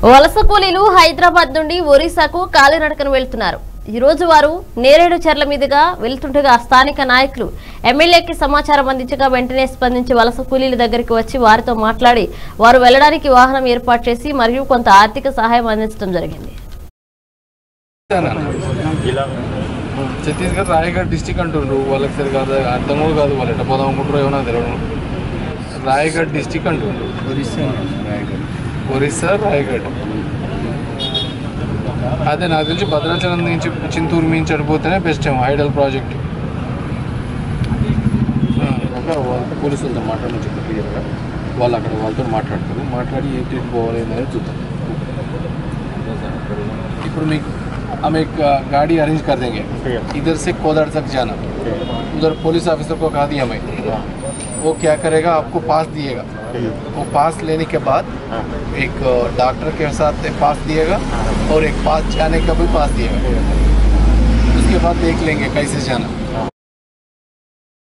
వలస కూలీలు హైదరాబాద్ నుండి ఒరిస్సాకు కాలినడకను వెళ్తున్నారు ఈ రోజు వారు నేరేడు చెర్ల మీదుగా వెళ్తుండగా స్థానిక నాయకులు ఎమ్మెల్యేకి సమాచారం అందించగా వెంటనే స్పందించి వలస కూలీల దగ్గరికి వచ్చి వారితో మాట్లాడి వారు వెళ్లడానికి వాహనం ఏర్పాటు చేసి మరియు కొంత ఆర్థిక సహాయం అందించడం జరిగింది ఛత్తీస్గఢ్ రాయగఢ్ డిస్టిక్ అంటుండ్రు వాళ్ళకి సరిగా అర్థం అర్థం కూడా కాదు వాళ్ళు ఎట్ట పోదాం అనుకుంటారో ఏమన్నా తెలియదు రాయగఢ్ డిస్టిక్ అంటుండ్రు ఒరిస్సా రాయగఢ్ అదే నాకు తెలిసి భద్రాచలం నుంచి చింతూరు నుంచి చనిపోతేనే బెస్ట్ ఏమో ఐడల్ ప్రాజెక్ట్ పోలీసులతో మాట్లాడమని చెప్పి క్లియర్గా వాళ్ళు అక్కడ వాళ్ళతో మాట్లాడతారు మాట్లాడి ఏంటి ఎటు పోవాలి అనేది చూద్దాం ఇప్పుడు మీకు हम एक अ, गाड़ी अरेंज कर देंगे इधर से कोदड़ तक जाना उधर पुलिस ऑफिसर को कहा दिया मैं वो क्या करेगा आपको पास दिएगा वो पास लेने के बाद एक अ, डॉक्टर के साथ एक पास दिएगा और एक पास जाने का भी पास दिएगा उसके बाद देख लेंगे कैसे जाना